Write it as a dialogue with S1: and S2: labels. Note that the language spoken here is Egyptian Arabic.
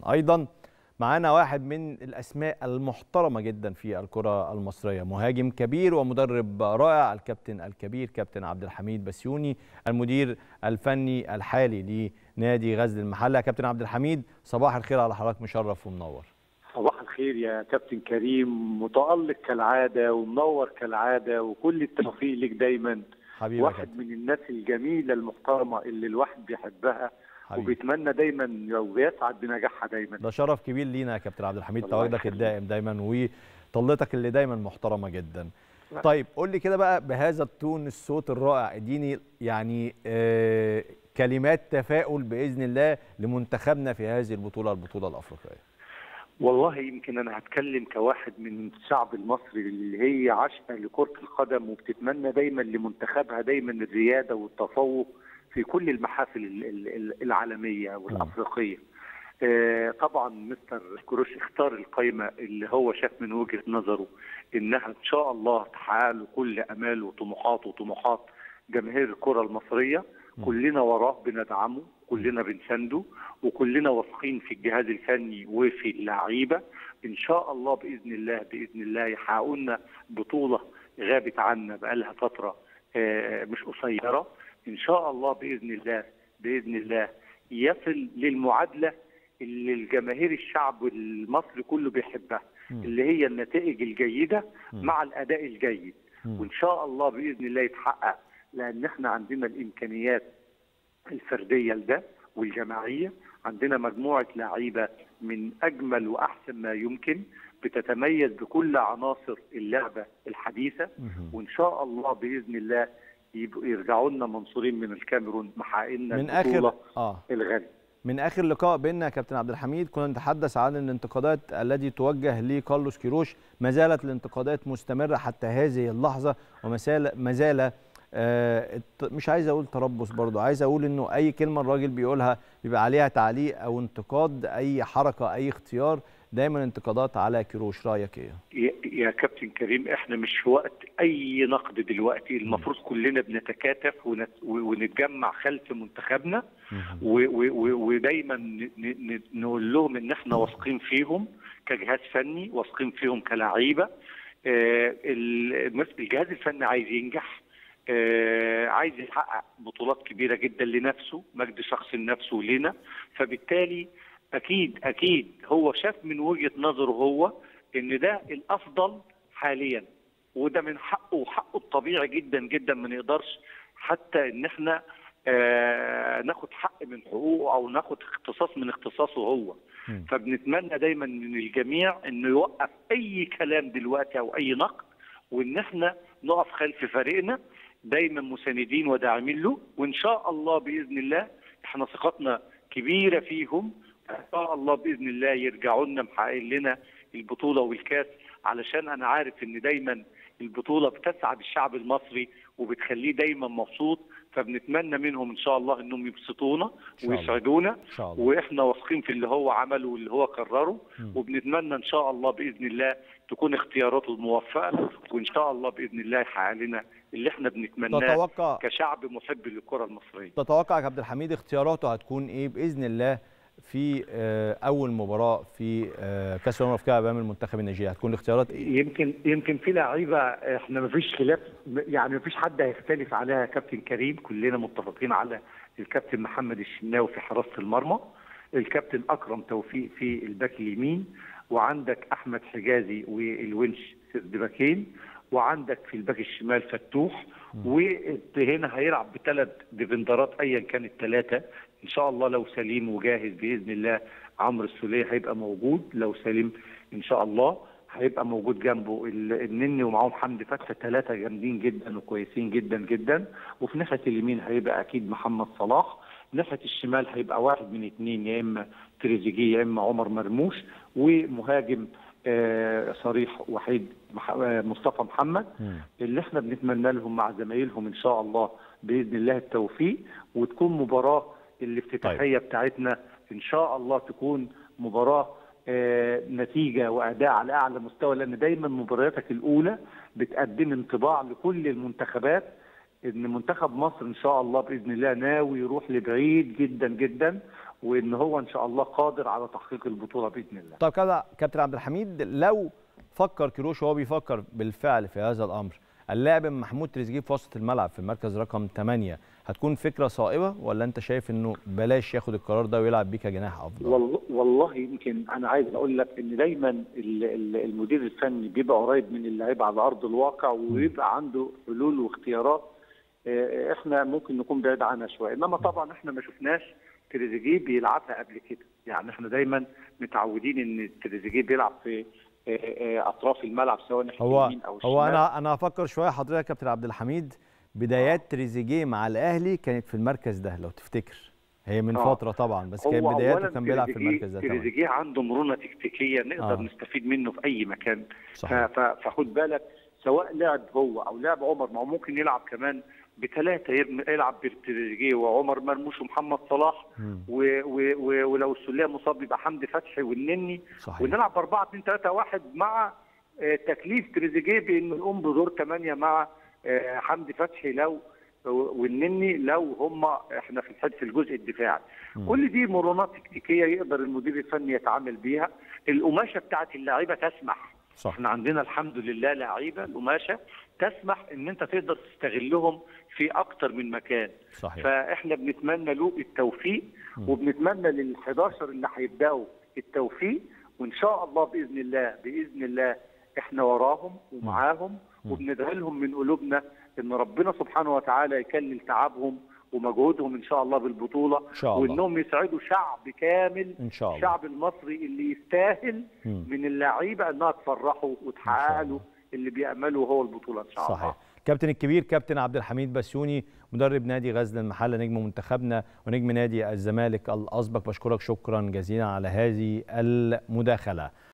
S1: ايضا معانا واحد من الاسماء المحترمه جدا في الكره المصريه مهاجم كبير ومدرب رائع الكابتن الكبير كابتن عبد الحميد بسيوني المدير الفني الحالي لنادي غزل المحله كابتن عبد الحميد صباح الخير على حضرتك مشرف ومنور
S2: صباح الخير يا كابتن كريم متألق كالعادة ومنور كالعادة وكل التوفيق لك دايما
S1: حبيبي
S2: واحد من الناس الجميلة المحترمة اللي الواحد بيحبها
S1: حبيبي.
S2: وبيتمنى دايما وبيسعد بنجاحها دايما
S1: ده شرف كبير لينا يا كابتن عبد الحميد
S2: الله
S1: تواجدك
S2: يخليك.
S1: الدائم دايما وطلتك اللي دايما محترمه جدا طيب قول لي كده بقى بهذا التون الصوت الرائع اديني يعني آه كلمات تفاؤل باذن الله لمنتخبنا في هذه البطوله البطوله الافريقيه
S2: والله يمكن انا هتكلم كواحد من الشعب المصري اللي هي عاشقه لكره القدم وبتتمنى دايما لمنتخبها دايما الرياده والتفوق في كل المحافل ال- ال- ال- العالميه والافريقيه. آه، طبعا مستر كروش اختار القائمه اللي هو شاف من وجهه نظره انها ان شاء الله تحقق له كل اماله وطموحاته وطموحات جماهير الكره المصريه كلنا وراه بندعمه كلنا بنسنده وكلنا واثقين في الجهاز الفني وفي اللعيبه ان شاء الله باذن الله باذن الله يحققوا لنا بطوله غابت عنا بقالها فتره آه، مش قصيره ان شاء الله باذن الله باذن الله يصل للمعادله اللي الجماهير الشعب المصري كله بيحبها اللي هي النتائج الجيده مع الاداء الجيد وان شاء الله باذن الله يتحقق لان احنا عندنا الامكانيات الفرديه لده والجماعيه عندنا مجموعه لعيبه من اجمل واحسن ما يمكن بتتميز بكل عناصر اللعبه الحديثه وان شاء الله باذن الله يبقوا يرجعوا لنا منصورين من الكاميرون محققين
S1: من
S2: البطوله
S1: اخر اه
S2: الغاليه
S1: من اخر لقاء بيننا يا كابتن عبد الحميد كنا نتحدث عن الانتقادات التي توجه لكارلوس كيروش ما زالت الانتقادات مستمره حتى هذه اللحظه وما زال ما زال آه، الت- مش عايز اقول تربص برضه عايز اقول انه اي كلمه الراجل بيقولها بيبقى عليها تعليق او انتقاد اي حركه اي اختيار دايما انتقادات على كيروش رايك ايه
S2: يا- يا كابتن كريم احنا مش في وقت اي نقد دلوقتي المفروض كلنا بنتكاتف ونت- ونتجمع خلف منتخبنا و- و- و- ودايما ن- ن- نقول لهم ان احنا واثقين فيهم كجهاز فني واثقين فيهم كلعيبه آه، ال- الجهاز الفني عايز ينجح آه، عايز يحقق بطولات كبيره جدا لنفسه مجد شخصي لنفسه ولنا فبالتالي اكيد اكيد هو شاف من وجهه نظره هو ان ده الافضل حاليا وده من حقه وحقه الطبيعي جدا جدا ما نقدرش حتى ان احنا آه ناخد حق من حقوقه او ناخد اختصاص من اختصاصه هو
S1: مم.
S2: فبنتمنى دايما من الجميع انه يوقف اي كلام دلوقتي او اي نقد وان احنا نقف خلف فريقنا دايما مساندين وداعمين له وان شاء الله باذن الله احنا ثقتنا كبيره فيهم ان شاء الله باذن الله يرجعوا لنا محققين لنا البطوله والكاس علشان انا عارف ان دايما البطوله بتسعد الشعب المصري وبتخليه دايما مبسوط فبنتمنى منهم ان شاء الله انهم يبسطونا
S1: شاء الله.
S2: ويسعدونا
S1: ان شاء الله
S2: واحنا واثقين في اللي هو عمله واللي هو قرره
S1: مم.
S2: وبنتمنى ان شاء الله باذن الله تكون اختياراته موفقه وان شاء الله باذن الله يحقق لنا اللي احنا بنتمناه
S1: تتوقع
S2: كشعب محب للكره المصريه
S1: تتوقع يا عبد الحميد اختياراته هتكون ايه باذن الله في آه، اول مباراه في آه، كاس الامم الافريقيه امام المنتخب النيجيري هتكون الاختيارات ايه
S2: يمكن يمكن في لعيبه احنا ما فيش خلاف يعني ما فيش حد هيختلف عليها يا كابتن كريم كلنا متفقين على الكابتن محمد الشناوي في حراسه المرمى الكابتن اكرم توفيق في الباك اليمين وعندك احمد حجازي والونش سرد باكين وعندك في الباك الشمال فتوح وهنا هيلعب بثلاث ديفندرات ايا كان الثلاثه ان شاء الله لو سليم وجاهز باذن الله عمرو السوليه هيبقى موجود لو سليم ان شاء الله هيبقى موجود جنبه ال- النني ومعاهم حمدي فتحي ثلاثه جامدين جدا وكويسين جدا جدا وفي ناحيه اليمين هيبقى اكيد محمد صلاح ناحيه الشمال هيبقى واحد من اثنين يا اما تريزيجيه يا اما عمر مرموش ومهاجم آه، صريح وحيد مح- آه، مصطفى محمد
S1: مم.
S2: اللي احنا بنتمنى لهم مع زمايلهم ان شاء الله باذن الله التوفيق وتكون مباراه الافتتاحيه طيب. بتاعتنا ان شاء الله تكون مباراه آه، نتيجه واداء على اعلى مستوى لان دايما مبارياتك الاولى بتقدم انطباع لكل المنتخبات ان منتخب مصر ان شاء الله باذن الله ناوي يروح لبعيد جدا جدا وان هو ان شاء الله قادر على تحقيق البطوله باذن الله
S1: طب كده كابتن عبد الحميد لو فكر كيروش وهو بيفكر بالفعل في هذا الامر اللاعب محمود تريزيجيه في وسط الملعب في المركز رقم 8 هتكون فكره صائبه ولا انت شايف انه بلاش ياخد القرار ده ويلعب بيه كجناح افضل؟
S2: والله, والله يمكن انا عايز اقول لك ان دايما ال- ال- المدير الفني بيبقى قريب من اللعيبه على ارض الواقع ويبقى عنده حلول واختيارات آه، احنا ممكن نكون بعيد عنها شويه انما طبعا احنا ما شفناش تريزيجيه بيلعبها قبل كده يعني احنا دايما متعودين ان تريزيجيه بيلعب في آه، آه، اطراف الملعب سواء ناحيه
S1: هو
S2: اليمين او الشمال
S1: هو انا انا هفكر شويه حضرتك يا كابتن عبد الحميد بدايات تريزيجيه مع الاهلي كانت في المركز ده لو تفتكر هي من
S2: آه.
S1: فتره طبعا بس
S2: هو
S1: كانت
S2: أولاً
S1: بداياته كان بيلعب في
S2: تريزيجيه-
S1: المركز ده تمام
S2: تريزيجيه عنده مرونه تكتيكيه نقدر
S1: آه.
S2: نستفيد منه في اي مكان ف-
S1: صحيح
S2: ف- فخد بالك سواء لعب هو او لعب عمر ما هو ممكن يلعب كمان بثلاثه يبن- يلعب بتريزيجيه وعمر مرموش ومحمد صلاح
S1: مم.
S2: و و و ولو السوليه مصاب يبقى حمدي فتحي والنني
S1: صحيح
S2: ونلعب ب 4 2 3 1 مع آه، تكليف تريزيجيه بانه يقوم بدور 8 مع آه، حمدي فتحي لو والنني لو هم احنا في الحد في الجزء الدفاعي
S1: مم.
S2: كل دي مرونات تكتيكيه يقدر المدير الفني يتعامل بيها القماشه بتاعت اللعيبه تسمح
S1: صح
S2: احنا عندنا الحمد لله لعيبه القماشه تسمح ان انت تقدر تستغلهم في اكتر من مكان
S1: صحيح
S2: فاحنا بنتمنى له التوفيق
S1: مم.
S2: وبنتمنى لل11 اللي هيبداوا التوفيق وان شاء الله باذن الله باذن الله احنا وراهم ومعاهم
S1: مم.
S2: وبندعي لهم من قلوبنا ان ربنا سبحانه وتعالى يكلل تعبهم ومجهودهم ان شاء الله بالبطوله
S1: ان شاء الله
S2: وانهم يسعدوا شعب كامل
S1: ان شاء الله
S2: الشعب المصري اللي يستاهل
S1: مم.
S2: من اللعيبه انها تفرحه
S1: إن
S2: وتحقق
S1: شاء
S2: له
S1: الله.
S2: اللي بيأمله هو البطوله ان شاء الله
S1: صحيح كابتن الكبير كابتن عبد الحميد بسيوني مدرب نادي غزل المحله نجم منتخبنا ونجم نادي الزمالك الاسبق بشكرك شكرا جزيلا على هذه المداخله